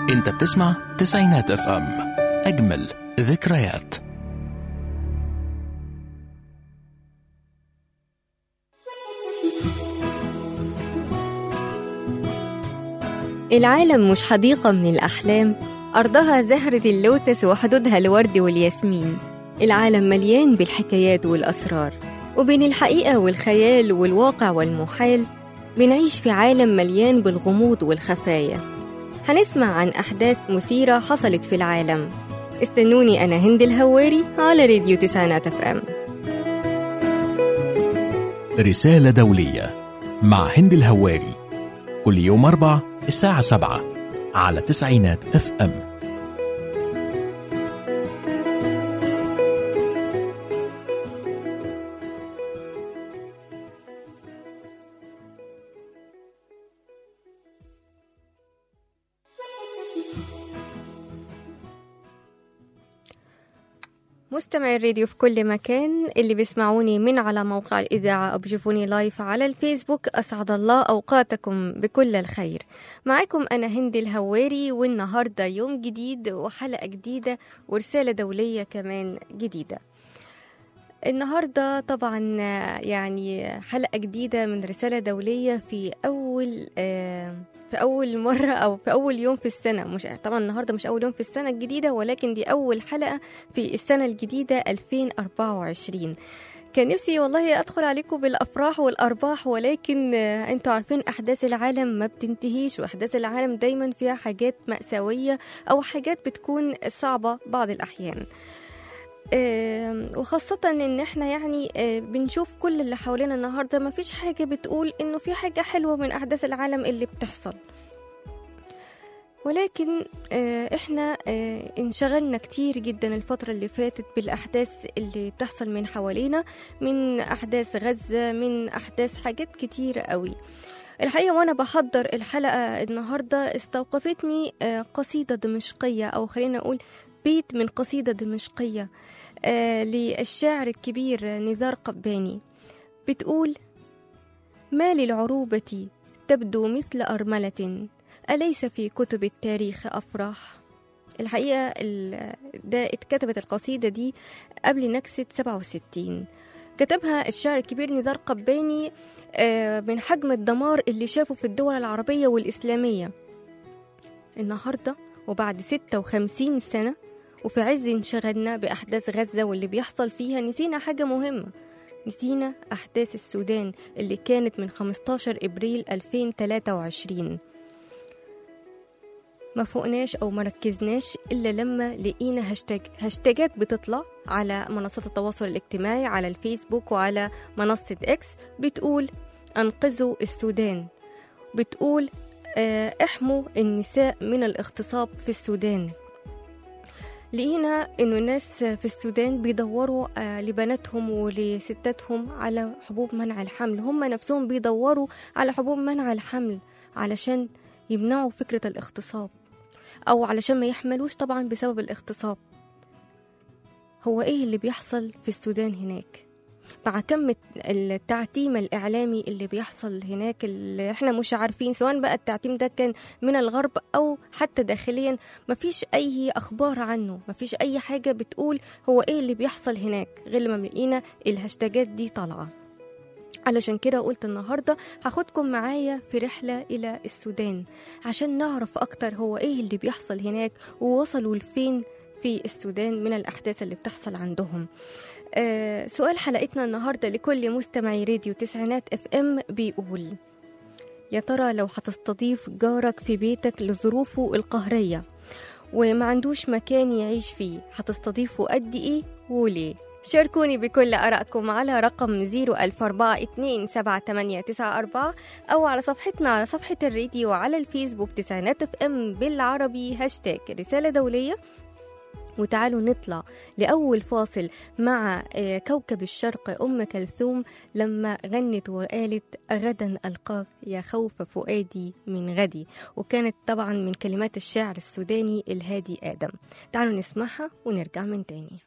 انت بتسمع تسعينات اف ام اجمل ذكريات العالم مش حديقة من الأحلام أرضها زهرة اللوتس وحدودها الورد والياسمين العالم مليان بالحكايات والأسرار وبين الحقيقة والخيال والواقع والمحال بنعيش في عالم مليان بالغموض والخفايا هنسمع عن أحداث مثيرة حصلت في العالم استنوني أنا هند الهواري على راديو تسعينات اف ام رسالة دولية مع هند الهواري كل يوم أربع الساعة سبعة على تسعينات اف ام مستمعي الراديو في كل مكان اللي بيسمعوني من على موقع الإذاعة أو بيشوفوني لايف على الفيسبوك أسعد الله أوقاتكم بكل الخير معاكم أنا هندي الهواري والنهاردة يوم جديد وحلقة جديدة ورسالة دولية كمان جديدة النهاردة طبعا يعني حلقة جديدة من رسالة دولية في أول آه، في أول مرة أو في أول يوم في السنة مش طبعا النهاردة مش أول يوم في السنة الجديدة ولكن دي أول حلقة في السنة الجديدة 2024 كان نفسي والله أدخل عليكم بالأفراح والأرباح ولكن آه، أنتوا عارفين أحداث العالم ما بتنتهيش وأحداث العالم دايما فيها حاجات مأساوية أو حاجات بتكون صعبة بعض الأحيان آم، وخاصة ان احنا يعني آه، بنشوف كل اللي حوالينا النهاردة مفيش حاجة بتقول انه في حاجة حلوة من احداث العالم اللي بتحصل ولكن آه، احنا آه، انشغلنا كتير جدا الفترة اللي فاتت بالاحداث اللي بتحصل من حوالينا من احداث غزة من احداث حاجات كتير قوي الحقيقة وأنا بحضر الحلقة النهاردة استوقفتني آه، قصيدة دمشقية أو خلينا نقول بيت من قصيدة دمشقية آه، للشاعر الكبير نزار قباني بتقول ما للعروبة تبدو مثل أرملة أليس في كتب التاريخ أفراح الحقيقة ال- ده اتكتبت القصيدة دي قبل نكسة 67 كتبها الشاعر الكبير نزار قباني آه، من حجم الدمار اللي شافه في الدول العربية والإسلامية النهاردة وبعد 56 سنة وفي عز انشغلنا بأحداث غزة واللي بيحصل فيها نسينا حاجة مهمة نسينا أحداث السودان اللي كانت من 15 إبريل 2023 ما فوقناش أو مركزناش إلا لما لقينا هاشتاج هاشتاجات بتطلع على منصات التواصل الاجتماعي على الفيسبوك وعلى منصة إكس بتقول أنقذوا السودان بتقول آه، احموا النساء من الاغتصاب في السودان لقينا انه الناس في السودان بيدوروا آه، لبناتهم ولستاتهم على حبوب منع الحمل هم نفسهم بيدوروا على حبوب منع الحمل علشان يمنعوا فكرة الاغتصاب او علشان ما يحملوش طبعا بسبب الاغتصاب هو ايه اللي بيحصل في السودان هناك مع كم التعتيم الإعلامي اللي بيحصل هناك اللي احنا مش عارفين سواء بقى التعتيم ده كان من الغرب أو حتى داخليا مفيش أي أخبار عنه مفيش أي حاجة بتقول هو إيه اللي بيحصل هناك غير لما لقينا الهاشتاجات دي طالعة علشان كده قلت النهاردة هاخدكم معايا في رحلة إلى السودان عشان نعرف أكتر هو إيه اللي بيحصل هناك ووصلوا لفين في السودان من الأحداث اللي بتحصل عندهم آه سؤال حلقتنا النهاردة لكل مستمعي راديو تسعينات اف ام بيقول يا ترى لو هتستضيف جارك في بيتك لظروفه القهرية وما عندوش مكان يعيش فيه هتستضيفه قد ايه وليه شاركوني بكل آرائكم على رقم 004278894 أو على صفحتنا على صفحة الراديو على الفيسبوك تسعينات اف ام بالعربي هاشتاج رسالة دولية وتعالوا نطلع لأول فاصل مع آه، كوكب الشرق أم كلثوم لما غنت وقالت غدا ألقاك يا خوف فؤادي من غدي وكانت طبعا من كلمات الشاعر السوداني الهادي آدم تعالوا نسمعها ونرجع من تاني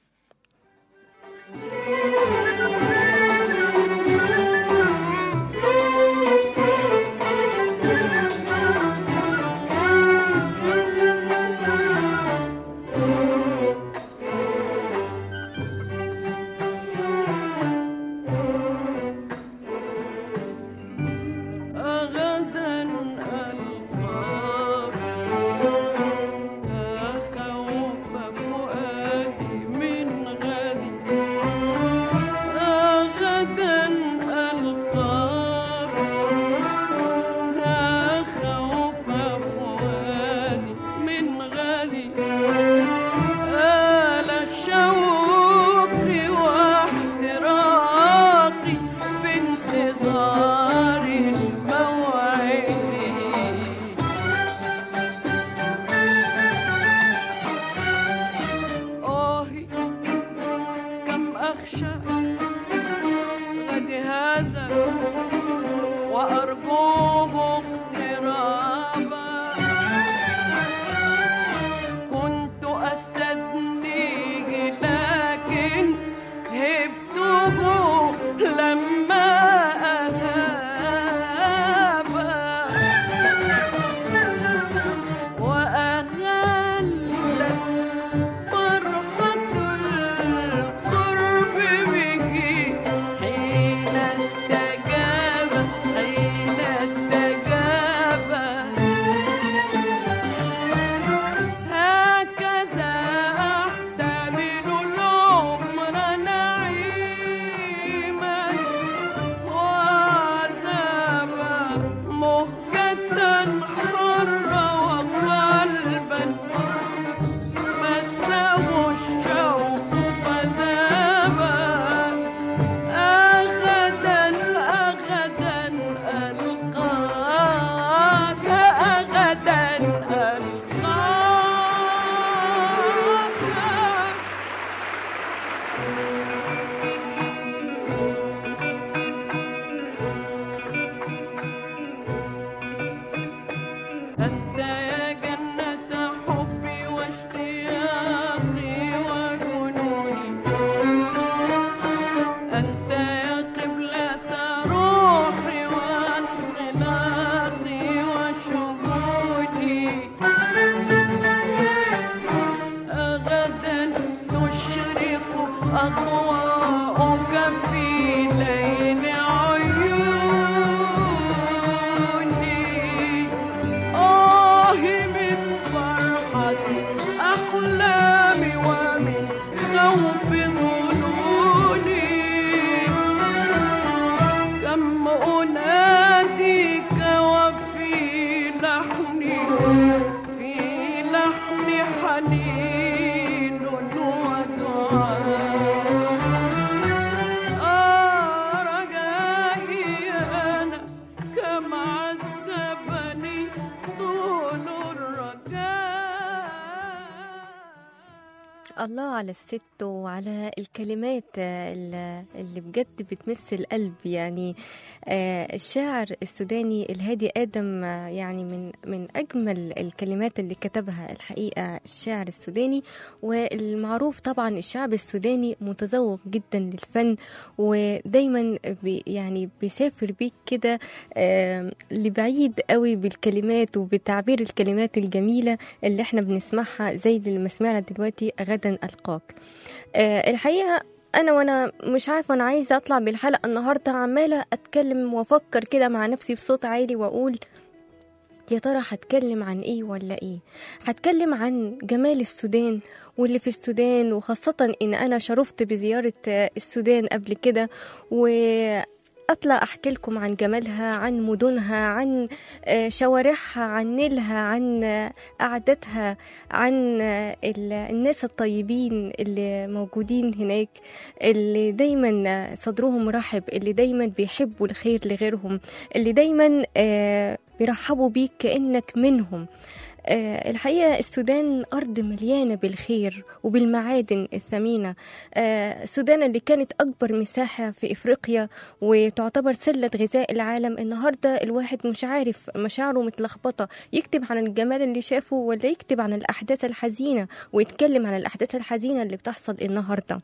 الشوق اقترابا كنت أستدنيه لكن هبته لما أهابا وأهلت فرحة القرب به حين استجاب حين استجاب هكذا أحتمل العمر نعيما وعذابا مهجة حرا وقلبا مسه الشوق فذابا أغدا أغدا ألقاك أغدا ألقاك أنت يا جنة حبي واشتياقي وجنوني أنت يا قبلة روحي وانطلاقي وشهودي غدا تشرق أضواءك في ليل عيوني آه من فرحة أحلامي ومن خوف ظنوني كم أناديك وفي لحني في لحن حنين ودعاء آه رجائي أنا كم عذبني طول الرجاء الله على الست وعلى الكلمات آه، اللي اللي بجد بتمس القلب يعني آه، الشاعر السوداني الهادي آدم آه، يعني من من أجمل الكلمات اللي كتبها الحقيقة الشاعر السوداني والمعروف طبعا الشعب السوداني متذوق جدا للفن ودايما بي يعني بيسافر بيك كده آه، لبعيد قوي بالكلمات وبتعبير الكلمات الجميلة اللي احنا بنسمعها زي اللي ما سمعنا دلوقتي غدا ألقاك آه، الحقيقة أنا وأنا مش عارفة أنا عايزة أطلع بالحلقة النهاردة عمالة أتكلم وأفكر كده مع نفسي بصوت عالي وأقول يا ترى هتكلم عن ايه ولا ايه هتكلم عن جمال السودان واللي في السودان وخاصة ان انا شرفت بزيارة آه، السودان قبل كده واطلع احكي لكم عن جمالها عن مدنها عن آه، شوارعها عن نيلها عن آه، قعدتها عن آه، ال- الناس الطيبين اللي موجودين هناك اللي دايما آه، صدرهم رحب اللي دايما بيحبوا الخير لغيرهم اللي دايما آه، بيرحبوا بيك كأنك منهم آه، الحقيقة السودان أرض مليانة بالخير وبالمعادن الثمينة آه، السودان اللي كانت أكبر مساحة في إفريقيا وتعتبر سلة غذاء العالم النهاردة الواحد مش عارف مشاعره متلخبطة يكتب عن الجمال اللي شافه ولا يكتب عن الأحداث الحزينة ويتكلم عن الأحداث الحزينة اللي بتحصل النهارده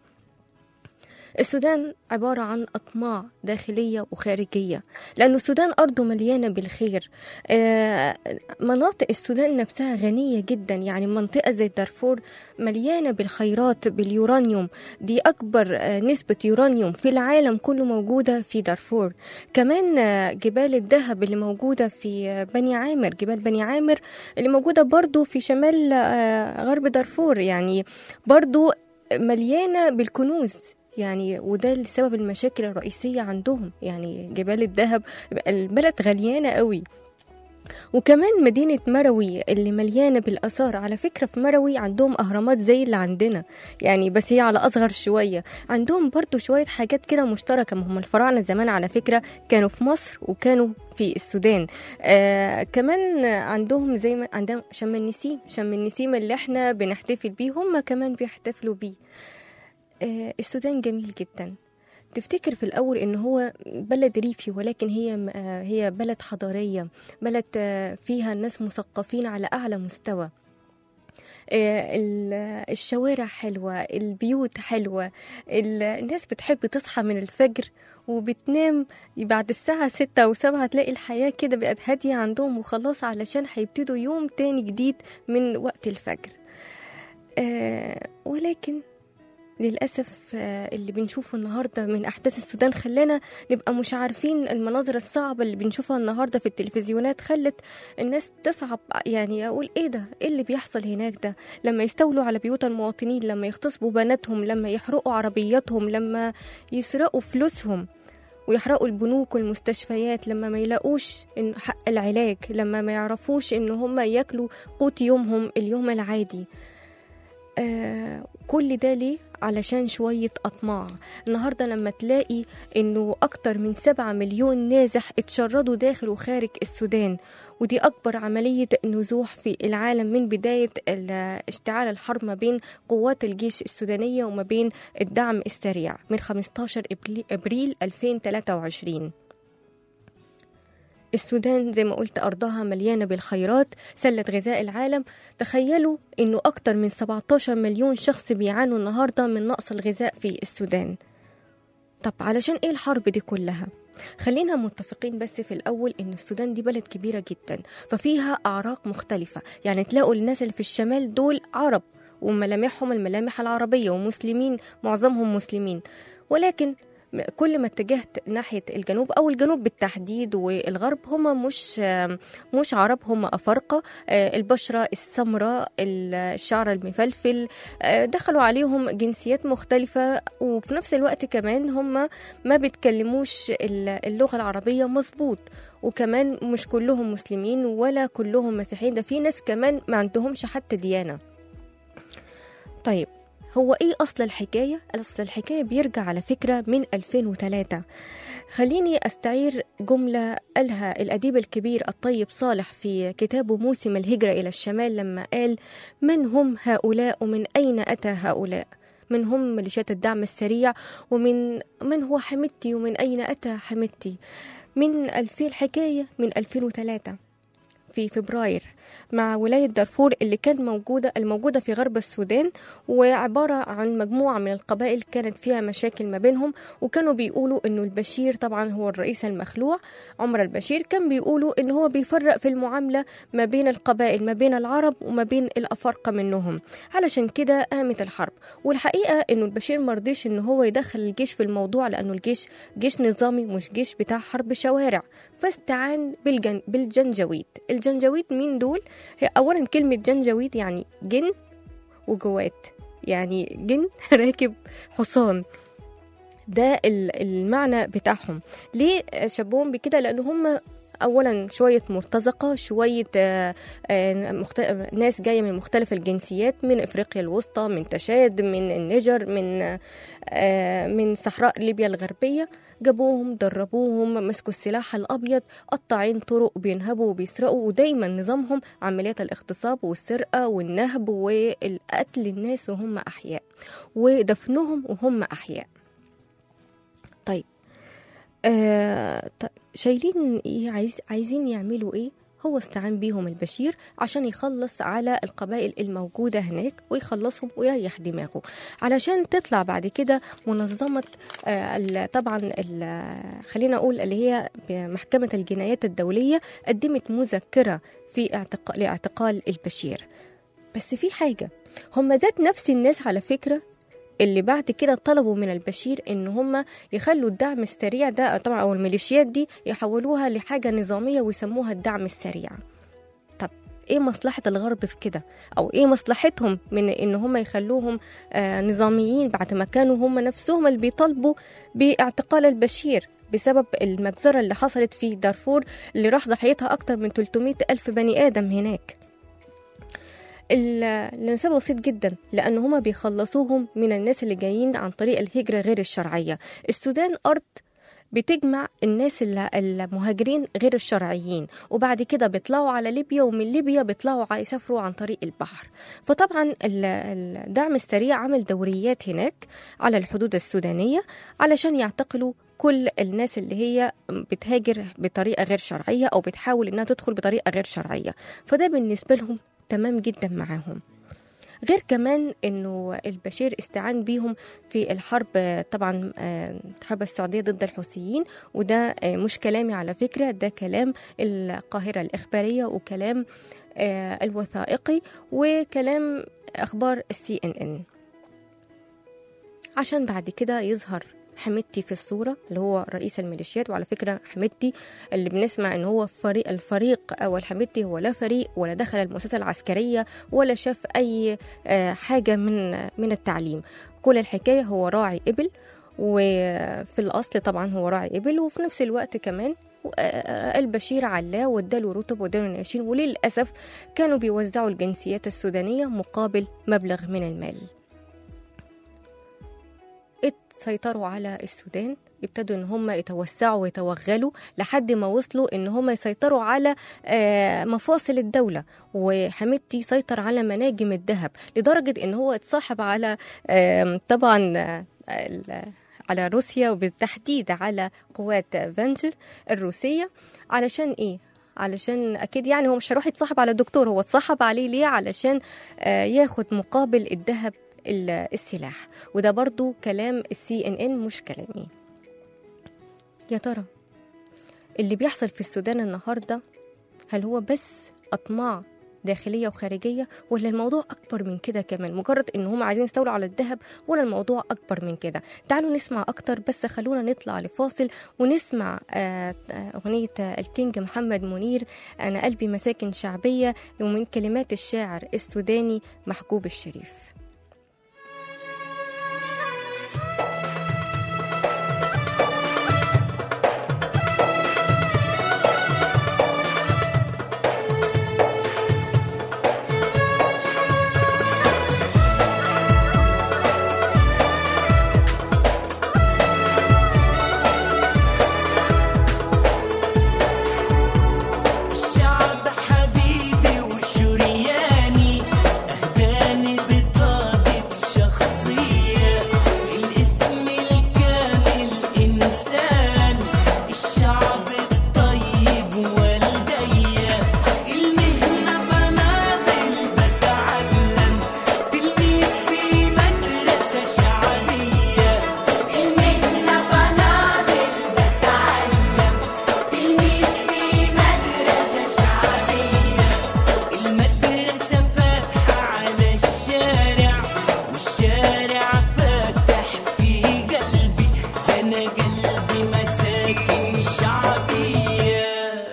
السودان عبارة عن أطماع داخلية وخارجية لأن السودان أرضه مليانة بالخير آه، مناطق السودان نفسها غنية جدا يعني منطقة زي دارفور مليانة بالخيرات باليورانيوم دي أكبر آه، نسبة يورانيوم في العالم كله موجودة في دارفور كمان آه، جبال الذهب اللي موجودة في آه، بني عامر جبال بني عامر اللي موجودة برضو في شمال آه، غرب دارفور يعني برضو مليانة بالكنوز يعني وده لسبب المشاكل الرئيسية عندهم يعني جبال الذهب البلد غليانة قوي وكمان مدينة مروي اللي مليانة بالآثار على فكرة في مروي عندهم أهرامات زي اللي عندنا يعني بس هي على أصغر شوية عندهم برضو شوية حاجات كده مشتركة ما هم الفراعنة زمان على فكرة كانوا في مصر وكانوا في السودان آه كمان عندهم زي ما عندهم شم النسيم شم النسيم اللي احنا بنحتفل بيه هم كمان بيحتفلوا بيه آه السودان جميل جدا تفتكر في الأول إن هو بلد ريفي ولكن هي م- آه، هي بلد حضارية بلد آه، فيها ناس مثقفين على أعلى مستوى آه، ال- الشوارع حلوة البيوت حلوة ال- الناس بتحب تصحى من الفجر وبتنام بعد الساعة ستة أو سبعة تلاقي الحياة كده بقت هادية عندهم وخلاص علشان هيبتدوا يوم تاني جديد من وقت الفجر آه ولكن للأسف آه، اللي بنشوفه النهاردة من أحداث السودان خلانا نبقى مش عارفين المناظر الصعبة اللي بنشوفها النهاردة في التلفزيونات خلت الناس تصعب يعني أقول إيه ده إيه اللي بيحصل هناك ده لما يستولوا على بيوت المواطنين لما يغتصبوا بناتهم لما يحرقوا عربياتهم لما يسرقوا فلوسهم ويحرقوا البنوك والمستشفيات لما ما يلاقوش إن حق العلاج لما ما يعرفوش ان هم ياكلوا قوت يومهم اليوم العادي آه كل ده ليه علشان شوية أطماع النهاردة لما تلاقي إنه أكتر من سبعة مليون نازح اتشردوا داخل وخارج السودان ودي أكبر عملية نزوح في العالم من بداية ال- اشتعال الحرب ما بين قوات الجيش السودانية وما بين الدعم السريع من 15 إبريل- أبريل 2023 السودان زي ما قلت أرضها مليانة بالخيرات سلة غذاء العالم تخيلوا إنه أكتر من 17 مليون شخص بيعانوا النهاردة من نقص الغذاء في السودان طب علشان إيه الحرب دي كلها؟ خلينا متفقين بس في الأول إن السودان دي بلد كبيرة جدا ففيها أعراق مختلفة يعني تلاقوا الناس اللي في الشمال دول عرب وملامحهم الملامح العربية ومسلمين معظمهم مسلمين ولكن م- كل ما اتجهت ناحية الجنوب أو الجنوب بالتحديد والغرب هم مش مش عرب هم أفارقة آه، البشرة السمراء الشعر المفلفل آه، دخلوا عليهم جنسيات مختلفة وفي نفس الوقت كمان هم ما بيتكلموش ال- اللغة العربية مظبوط وكمان مش كلهم مسلمين ولا كلهم مسيحيين ده في ناس كمان ما عندهمش حتى ديانة طيب هو ايه اصل الحكايه اصل الحكايه بيرجع على فكره من 2003 خليني استعير جمله قالها الاديب الكبير الطيب صالح في كتابه موسم الهجره الى الشمال لما قال من هم هؤلاء ومن اين اتى هؤلاء من هم ميليشيات الدعم السريع ومن من هو حمدتي ومن اين اتى حمدتي من الفي الحكايه من 2003 في فبراير مع ولاية دارفور اللي كانت موجودة الموجودة في غرب السودان وعبارة عن مجموعة من القبائل كانت فيها مشاكل ما بينهم وكانوا بيقولوا انه البشير طبعا هو الرئيس المخلوع عمر البشير كان بيقولوا ان هو بيفرق في المعاملة ما بين القبائل ما بين العرب وما بين الأفارقة منهم علشان كده قامت الحرب والحقيقة انه البشير مرضيش ان هو يدخل الجيش في الموضوع لانه الجيش جيش نظامي مش جيش بتاع حرب شوارع فاستعان بالجن بالجنجويد الجنجويد مين دول هي اولا كلمه جنجويد يعني جن وجوات يعني جن راكب حصان ده ال- المعنى بتاعهم ليه شبههم بكده لان هم اولا شويه مرتزقه شويه آه، آه، مخت... ناس جايه من مختلف الجنسيات من افريقيا الوسطى من تشاد من النيجر من آه، من صحراء ليبيا الغربيه جابوهم دربوهم مسكوا السلاح الابيض قطاعين طرق بينهبوا وبيسرقوا ودايما نظامهم عمليات الاغتصاب والسرقه والنهب والقتل الناس وهم احياء ودفنهم وهم احياء طيب آه طيب شايلين ايه عايز عايزين يعملوا ايه هو استعان بيهم البشير عشان يخلص على القبائل الموجودة هناك ويخلصهم ويريح دماغه علشان تطلع بعد كده منظمة آه ال- طبعا ال- خلينا أقول اللي هي محكمة الجنايات الدولية قدمت مذكرة في اعتقال لاعتقال البشير بس في حاجة هم ذات نفس الناس على فكرة اللي بعد كده طلبوا من البشير ان هم يخلوا الدعم السريع ده طبعا او الميليشيات دي يحولوها لحاجه نظاميه ويسموها الدعم السريع طب ايه مصلحه الغرب في كده او ايه مصلحتهم من ان هم يخلوهم آه نظاميين بعد ما كانوا هم نفسهم اللي بيطالبوا باعتقال البشير بسبب المجزرة اللي حصلت في دارفور اللي راح ضحيتها أكتر من 300 ألف بني آدم هناك ال- لسبب بسيط جدا لان هما بيخلصوهم من الناس اللي جايين عن طريق الهجره غير الشرعيه السودان ارض بتجمع الناس اللي- المهاجرين غير الشرعيين وبعد كده بيطلعوا على ليبيا ومن ليبيا بيطلعوا ع- يسافروا عن طريق البحر فطبعا ال- الدعم السريع عمل دوريات هناك على الحدود السودانية علشان يعتقلوا كل الناس اللي هي بتهاجر بطريقة غير شرعية أو بتحاول إنها تدخل بطريقة غير شرعية فده بالنسبة لهم تمام جدا معاهم غير كمان انه البشير استعان بيهم في الحرب آه، طبعا آه، الحرب السعوديه ضد الحوثيين وده آه، مش كلامي على فكره ده كلام القاهره الاخباريه وكلام آه، الوثائقي وكلام اخبار السي ان ان عشان بعد كده يظهر حميدتي في الصورة اللي هو رئيس الميليشيات وعلى فكرة حميدتي اللي بنسمع ان هو فريق الفريق او الحميدتي هو لا فريق ولا دخل المؤسسة العسكرية ولا شاف اي آه، حاجة من من التعليم كل الحكاية هو راعي إبل وفي الأصل طبعا هو راعي إبل وفي نفس الوقت كمان آه، البشير علاه واداله رتب واداله ناشين وللأسف كانوا بيوزعوا الجنسيات السودانية مقابل مبلغ من المال سيطروا على السودان ابتدوا ان هم يتوسعوا ويتوغلوا لحد ما وصلوا ان هم يسيطروا على آه، مفاصل الدولة وحميدتي سيطر على مناجم الذهب لدرجة ان هو اتصاحب على آم، طبعا آه، ال- على روسيا وبالتحديد على قوات فانجر الروسية علشان ايه علشان اكيد يعني هو مش هيروح يتصاحب على الدكتور هو اتصاحب عليه ليه علشان آه، ياخد مقابل الذهب ال- السلاح وده برضو كلام السي ان ان مش كلامي يا ترى اللي بيحصل في السودان النهارده هل هو بس اطماع داخلية وخارجية ولا الموضوع أكبر من كده كمان مجرد إن هم عايزين يستولوا على الذهب ولا الموضوع أكبر من كده تعالوا نسمع أكتر بس خلونا نطلع لفاصل ونسمع آه، آه، أغنية آه، الكينج محمد منير أنا قلبي مساكن شعبية ومن كلمات الشاعر السوداني محجوب الشريف الشعب حبيبي وشرياني أهداني بطاقة شخصية الاسم الكامل إنسان الشعب الطيب والدية المهنة بناضل بتعلم تلميذ في مدرسة شعبية المهنة بناضل بتعلم تلميذ في مدرسة شعبية المدرسة فاتحة على الشارع والشارع فاتح في قلبي أنا قلبي مساكن شعبية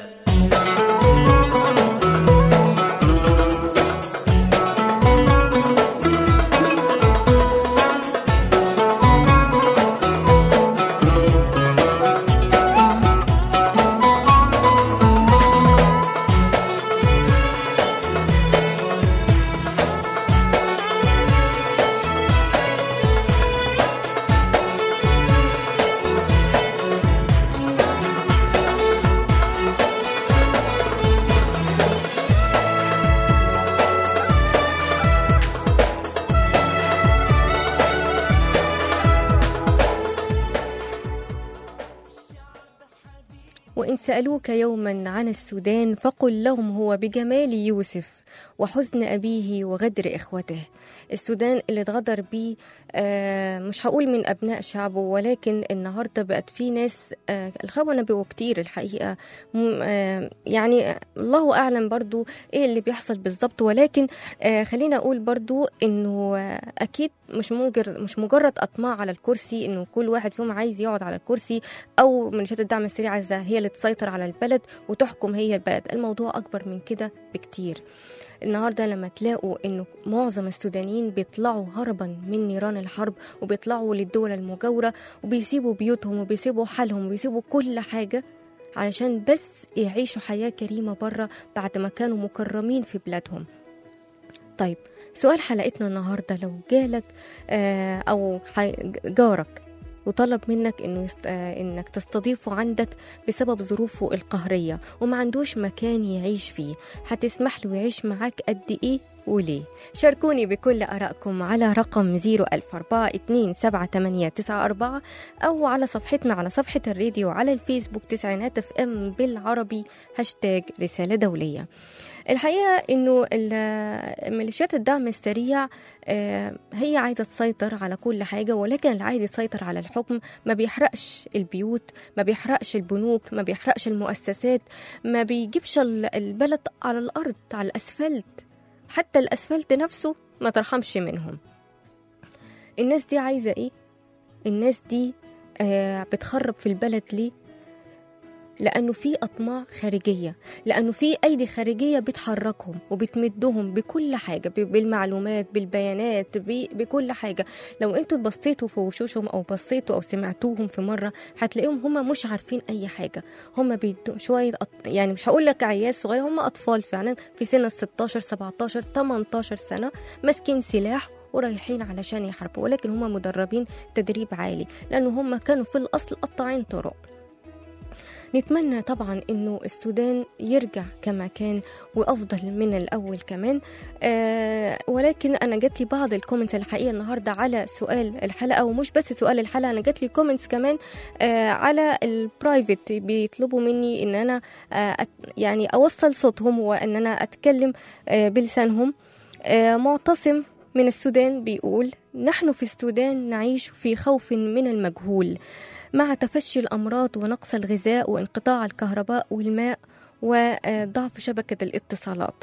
وإن سألوك يوما عن السودان فقل لهم هو بجمال يوسف وحزن أبيه وغدر إخوته السودان اللي اتغدر بيه آه، مش هقول من أبناء شعبه ولكن النهاردة بقت في ناس آه، الخونة بقوا كتير الحقيقة م- آه، يعني الله أعلم برضو إيه اللي بيحصل بالظبط ولكن آه، خلينا أقول برضو إنه آه، أكيد مش مجرد مش مجرد أطماع على الكرسي إنه كل واحد فيهم عايز يقعد على الكرسي او منشات الدعم السريع عايزه هي اللي تسيطر على البلد وتحكم هي البلد الموضوع اكبر من كده بكتير النهارده لما تلاقوا انه معظم السودانيين بيطلعوا هربا من نيران الحرب وبيطلعوا للدول المجاوره وبيسيبوا بيوتهم وبيسيبوا حالهم وبيسيبوا كل حاجه علشان بس يعيشوا حياه كريمه بره بعد ما كانوا مكرمين في بلادهم طيب سؤال حلقتنا النهارده لو جالك آه او حي- جارك وطلب منك انه يست... آه، انك تستضيفه عندك بسبب ظروفه القهريه وما عندوش مكان يعيش فيه هتسمح له يعيش معاك قد ايه وليه شاركوني بكل ارائكم على رقم 004278894 او على صفحتنا على صفحه الراديو على الفيسبوك تسعينات اف ام بالعربي هاشتاج رساله دوليه الحقيقه انه ال- ميليشيات الدعم السريع آه، هي عايزه تسيطر على كل حاجه ولكن اللي عايز يسيطر على الحكم ما بيحرقش البيوت ما بيحرقش البنوك ما بيحرقش المؤسسات ما بيجيبش ال- البلد على الارض على الاسفلت حتى الاسفلت نفسه ما ترحمش منهم الناس دي عايزه ايه الناس دي آه بتخرب في البلد ليه لانه في اطماع خارجيه لانه في ايدي خارجيه بتحركهم وبتمدهم بكل حاجه ب- بالمعلومات بالبيانات ب- بكل حاجه لو انتوا بصيتوا في وشوشهم او بصيتوا او سمعتوهم في مره هتلاقيهم هم مش عارفين اي حاجه هم بيدوا شويه أط... يعني مش هقول لك عيال صغيره هم اطفال فعلا في سن ال 16 17 18 سنه ماسكين سلاح ورايحين علشان يحاربوا ولكن هم مدربين تدريب عالي لانه هم كانوا في الاصل قطاعين طرق نتمنى طبعا انه السودان يرجع كما كان وافضل من الاول كمان آه ولكن انا جات لي بعض الكومنتس الحقيقه النهارده على سؤال الحلقه ومش بس سؤال الحلقه انا جات لي كومنتس كمان آه على البرايفت بيطلبوا مني ان انا آه أت يعني اوصل صوتهم وان انا اتكلم آه بلسانهم آه معتصم من السودان بيقول نحن في السودان نعيش في خوف من المجهول مع تفشي الأمراض ونقص الغذاء وانقطاع الكهرباء والماء وضعف شبكة الاتصالات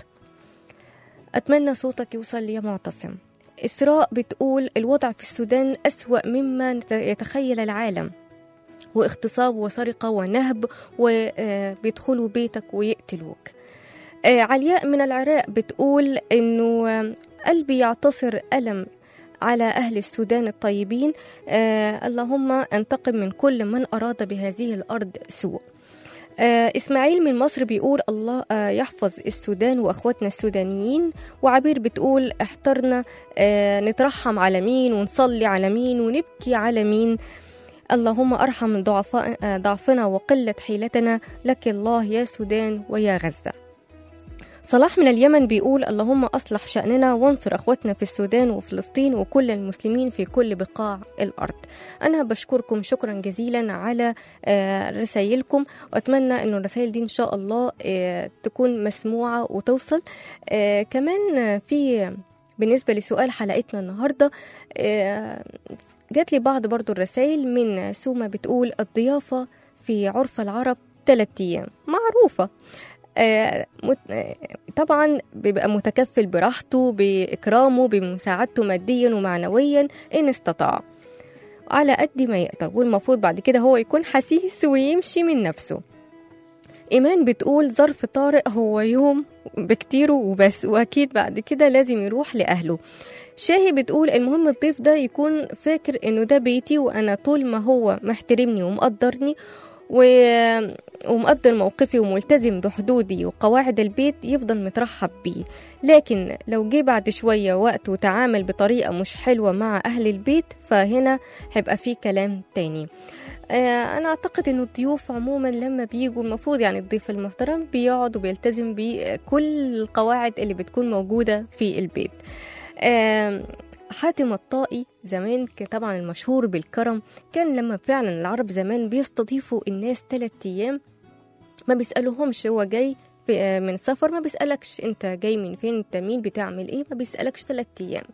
أتمنى صوتك يوصل لي يا معتصم إسراء بتقول الوضع في السودان أسوأ مما نت- يتخيل العالم واغتصاب وسرقة ونهب وبيدخلوا بيتك ويقتلوك آه، علياء من العراق بتقول إنه آه، قلبي يعتصر ألم على أهل السودان الطيبين آه اللهم انتقم من كل من أراد بهذه الأرض سوء آه إسماعيل من مصر بيقول الله آه يحفظ السودان وأخواتنا السودانيين وعبير بتقول احترنا آه نترحم على مين ونصلي على مين ونبكي على مين اللهم ارحم ضعفاء آه، ضعفنا وقلة حيلتنا لك الله يا سودان ويا غزة صلاح من اليمن بيقول اللهم أصلح شأننا وانصر أخواتنا في السودان وفلسطين وكل المسلمين في كل بقاع الأرض أنا بشكركم شكرا جزيلا على آه، رسائلكم وأتمنى أن الرسائل دي إن شاء الله آه، تكون مسموعة وتوصل آه، كمان آه، في بالنسبة لسؤال حلقتنا النهاردة آه، جات لي بعض برضو الرسائل من سومة بتقول الضيافة في عرف العرب ثلاثة أيام معروفة آه، مت- آه، طبعا بيبقى متكفل براحته بإكرامه بمساعدته ماديا ومعنويا إن استطاع على قد ما يقدر والمفروض بعد كده هو يكون حسيس ويمشي من نفسه إيمان بتقول ظرف طارئ هو يوم بكتيره وبس وأكيد بعد كده لازم يروح لأهله شاهي بتقول المهم الضيف ده يكون فاكر إنه ده بيتي وأنا طول ما هو محترمني ومقدرني و... ومقدر موقفي وملتزم بحدودي وقواعد البيت يفضل مترحب بيه لكن لو جه بعد شوية وقت وتعامل بطريقة مش حلوة مع أهل البيت فهنا هيبقى فيه كلام تاني آه، أنا أعتقد إنه الضيوف عموما لما بيجوا المفروض يعني الضيف المحترم بيقعد وبيلتزم بكل القواعد اللي بتكون موجودة في البيت آم، حاتم الطائي زمان كان طبعا المشهور بالكرم كان لما فعلا العرب زمان بيستضيفوا الناس ثلاثة أيام ما بيسألوهمش هو جاي في آه، من سفر ما بيسألكش انت جاي من فين انت مين بتعمل ايه ما بيسألكش ثلاثة أيام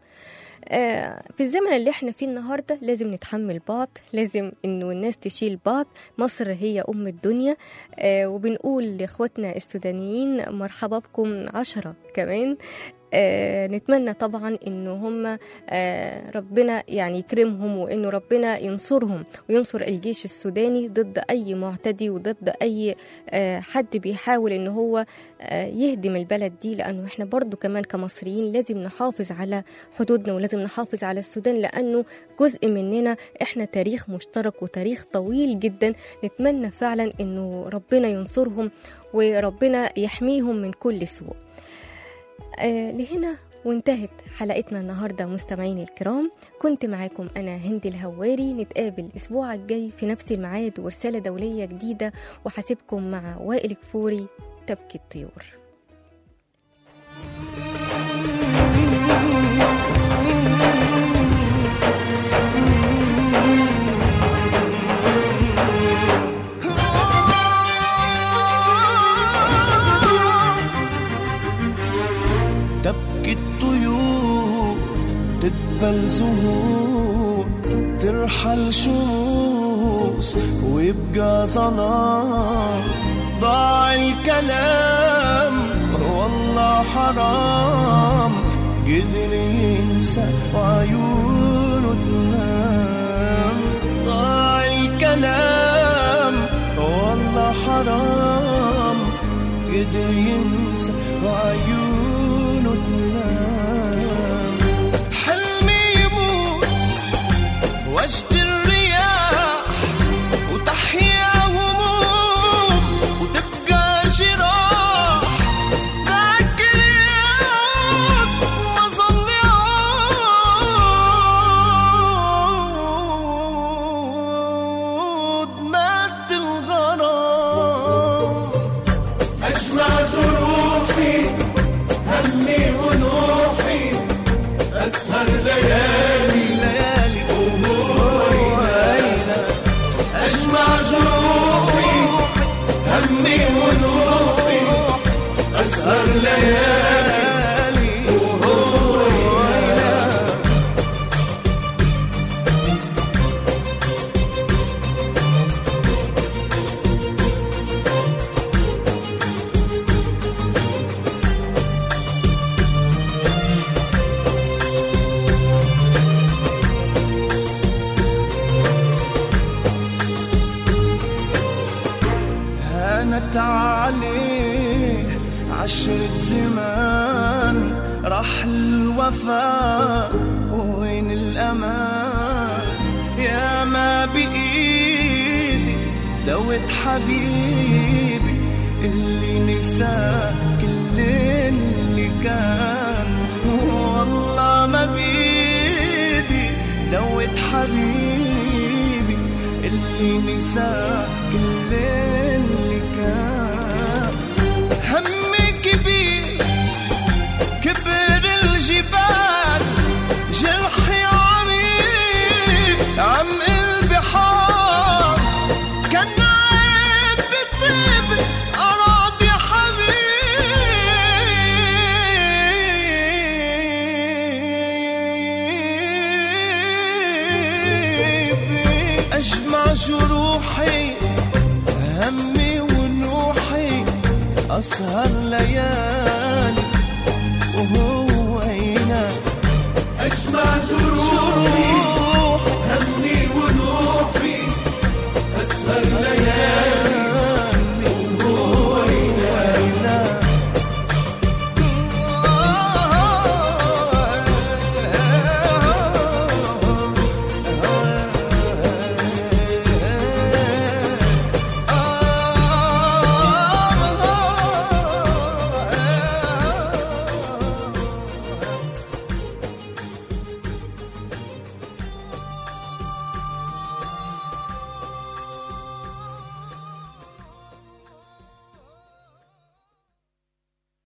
آه، في الزمن اللي احنا فيه النهارده لازم نتحمل بعض لازم انه الناس تشيل بعض مصر هي ام الدنيا آه، وبنقول لاخواتنا السودانيين مرحبا بكم عشرة كمان آه نتمنى طبعا انه هم آه ربنا يعني يكرمهم وانه ربنا ينصرهم وينصر الجيش السوداني ضد اي معتدي وضد اي آه حد بيحاول ان هو آه يهدم البلد دي لانه احنا برضو كمان كمصريين لازم نحافظ على حدودنا ولازم نحافظ على السودان لانه جزء مننا احنا تاريخ مشترك وتاريخ طويل جدا نتمنى فعلا انه ربنا ينصرهم وربنا يحميهم من كل سوء آه لهنا وانتهت حلقتنا النهاردة مستمعيني الكرام كنت معاكم أنا هند الهواري نتقابل الأسبوع الجاي في نفس الميعاد ورسالة دولية جديدة وحاسبكم مع وائل كفوري تبكي الطيور تبكي الطيور تقبل زهور ترحل شموس ويبقى ظلام ضاع الكلام والله حرام قدر ينسى وعيونه تنام ضاع الكلام والله حرام قدر ينسى وعيونه تنام حلمي يموت وجد الرياح وتحيا هموم وتبقى جراح ذاك اليوم ما ظل يعود مات الغرام أجمع جروحي همي ونوحي أسهر ليالي ليالي وهوينا أجمع جروحي همي ونوحي أسهر ليالي وهوينا هانت عليه عشرة زمان راح الوفاء وين الأمان يا ما بإيدي دوت حبيبي اللي نسى كل اللي كان والله ما بإيدي دوت حبيبي اللي نسى كل اللي كان همي كبير كبر الجبال جرحي عميق عم البحار كان عيب بطيب أراضي حبيبي أجمع جروحي همي ونوحي أسهر ليالي وهو هنا أجمع جروحي